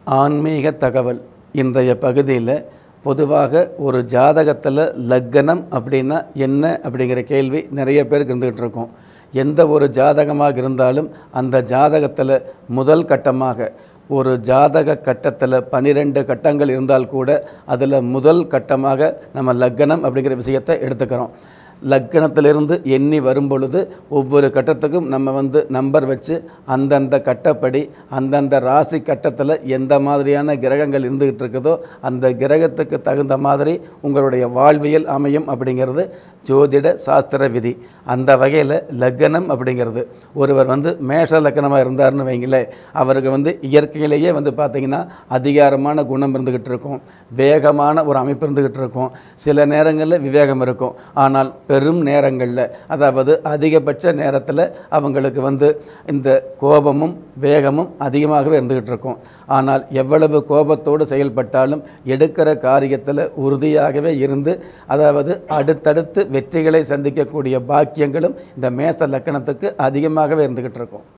ஆன்மீக தகவல் இன்றைய பகுதியில் பொதுவாக ஒரு ஜாதகத்தில் லக்கணம் அப்படின்னா என்ன அப்படிங்கிற கேள்வி நிறைய பேருக்கு இருந்துகிட்டு இருக்கும் எந்த ஒரு ஜாதகமாக இருந்தாலும் அந்த ஜாதகத்தில் முதல் கட்டமாக ஒரு ஜாதக கட்டத்தில் பன்னிரெண்டு கட்டங்கள் இருந்தால் கூட அதில் முதல் கட்டமாக நம்ம லக்கணம் அப்படிங்கிற விஷயத்தை எடுத்துக்கிறோம் லக்கணத்திலிருந்து எண்ணி வரும் பொழுது ஒவ்வொரு கட்டத்துக்கும் நம்ம வந்து நம்பர் வச்சு அந்தந்த கட்டப்படி அந்தந்த ராசி கட்டத்தில் எந்த மாதிரியான கிரகங்கள் இருந்துகிட்டு இருக்குதோ அந்த கிரகத்துக்கு தகுந்த மாதிரி உங்களுடைய வாழ்வியல் அமையும் அப்படிங்கிறது ஜோதிட சாஸ்திர விதி அந்த வகையில் லக்கணம் அப்படிங்கிறது ஒருவர் வந்து மேஷ லக்கணமாக இருந்தார்னு வைங்களேன் அவருக்கு வந்து இயற்கையிலேயே வந்து பார்த்திங்கன்னா அதிகாரமான குணம் இருந்துக்கிட்டு இருக்கும் வேகமான ஒரு அமைப்பு இருந்துக்கிட்டு இருக்கும் சில நேரங்களில் விவேகம் இருக்கும் ஆனால் பெரும் நேரங்களில் அதாவது அதிகபட்ச நேரத்தில் அவங்களுக்கு வந்து இந்த கோபமும் வேகமும் அதிகமாகவே இருந்துக்கிட்டு இருக்கும் ஆனால் எவ்வளவு கோபத்தோடு செயல்பட்டாலும் எடுக்கிற காரியத்தில் உறுதியாகவே இருந்து அதாவது அடுத்தடுத்து வெற்றிகளை சந்திக்கக்கூடிய பாக்கியங்களும் இந்த மேச லக்கணத்துக்கு அதிகமாகவே இருந்துக்கிட்டு இருக்கும்